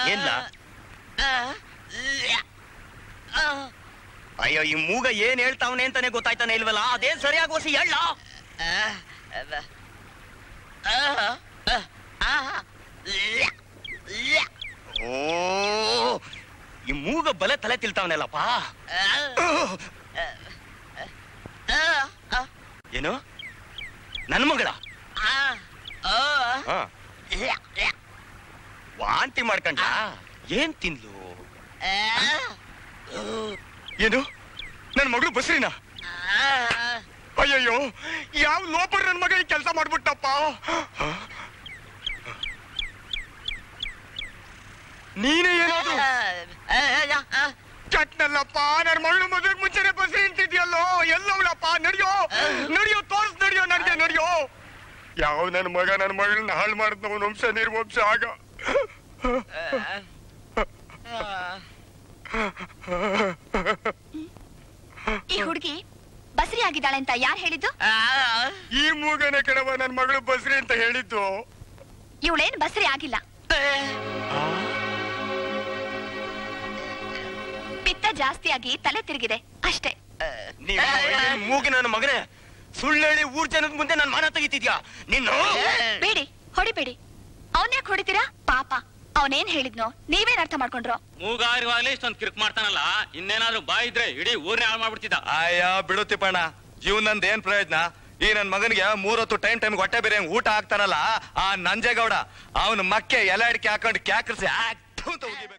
ಏನ್ಲ ಅಯ್ಯೋ ಈ ಮೂಗ ಏನ್ ಹೇಳ್ತಾವನೆ ಅಂತಾನೆ ಗೊತ್ತಾಯ್ತಾನೆ ಇಲ್ವಲ್ಲ ಅದೇ ಸರಿಯಾಗಿ ಓಸಿ ಹೇಳ ಓ ಈ ಮೂಗ ಬಲೆ ತಲೆ ತಿಳ್ತಾವನೆಲ್ಲಪ್ಪ ಏನು ನನ್ ಮಗಳ ಹ. ವಾಂತಿ ಮಾಡ್ಕೊಂಡ ಏನ್ ತಿನ್ಲು ಏನು ನನ್ ಮಗಳು ಬಸ್ರಿನ ಅಯ್ಯಯ್ಯೋ ಯಾವ ಲೋಪರ್ ನನ್ ಮಗ ಈ ಕೆಲಸ ಮಾಡ್ಬಿಟ್ಟಪ್ಪ ನೀನೇ ಏನಾದ್ರು ಚಟ್ನಲ್ಲಪ್ಪ ನನ್ ಮಗಳು ಮದುವೆಗೆ ಮುಂಚೆನೆ ಬಸ್ರಿ ಅಂತಿದ್ಯಲ್ಲೋ ಎಲ್ಲವಳಪ್ಪ ನಡಿಯೋ ನಡಿಯೋ ತೋರ್ಸ್ ನಡಿಯೋ ನಡ್ದೆ ನಡಿಯೋ ಯಾವ ನನ್ ಮಗ ನನ್ ಮಗಳನ್ನ ಹಾಳು ಮಾಡಿದ್ನವ ವಂಶ ನಿರ್ವಂಶ ಆಗ ಈ ಹುಡುಗಿ ಬಸರಿ ಆಗಿದ್ದಾಳೆ ಅಂತ ಯಾರು ಹೇಳಿದ್ದು ಈ ಮೂಗನೆ ಕಣವ ನನ್ ಮಗಳು ಬಸ್ರಿ ಅಂತ ಹೇಳಿದ್ದು ಇವಳೇನ್ ಬಸರಿ ಆಗಿಲ್ಲ ಪಿತ್ತ ಜಾಸ್ತಿಯಾಗಿ ತಲೆ ತಿರುಗಿದೆ ಅಷ್ಟೇ ನೀನು ನಿನ್ ಮೂಗಿನ ನನ್ನ ಮಗನೇ ಸುಳ್ಳು ಹೇಳಿ ಊರ್ ಜನದ ಮುಂದೆ ನನ್ ಮಾನ ತೆಗಿತಿದ್ಯಾ ನಿನ್ನು ಬೇಡಿ ಹೊಡಿಬೇಡಿ ಅವನ್ಯಾಕ್ ಹೊಡಿತೀರಾ ಪಾಪ ಅವನೇನ್ ಹೇಳಿದ್ನೋ ನೀವೇನ್ ಅರ್ಥ ಮಾಡ್ಕೊಂಡ್ರೋ ಮೂಗಾರಿವಾಗ್ಲೇ ಇಷ್ಟೊಂದು ಕಿರ್ಕ್ ಮಾಡ್ತಾನಲ್ಲ ಇನ್ನೇನಾದ್ರೂ ಬಾಯ್ ಇದ್ರೆ ಇಡೀ ಊರ್ನೇ ಹಾಳು ಮಾಡ್ಬಿಡ್ತಿದ್ದ ಅಯ್ಯ ಬಿಡುತ್ತಿಪ್ಪಣ್ಣ ಜೀವನಂದ ಏನ್ ಪ್ರಯೋಜನ ಈ ನನ್ ಮಗನಿಗೆ ಮೂರೊತ್ತು ಟೈಮ್ ಟೈಮ್ ಹೊಟ್ಟೆ ಬೇರೆ ಊಟ ಹಾಕ್ತಾನಲ್ಲ ಆ ನಂಜೇಗೌಡ ಅವನ ಮಕ್ಕೆ ಎಲೆ ಅಡಿಕೆ ಹಾಕೊಂಡು ಕ್ಯಾಕರ್ಸಿ ಅಂತ ಉಗಿಬೇಕು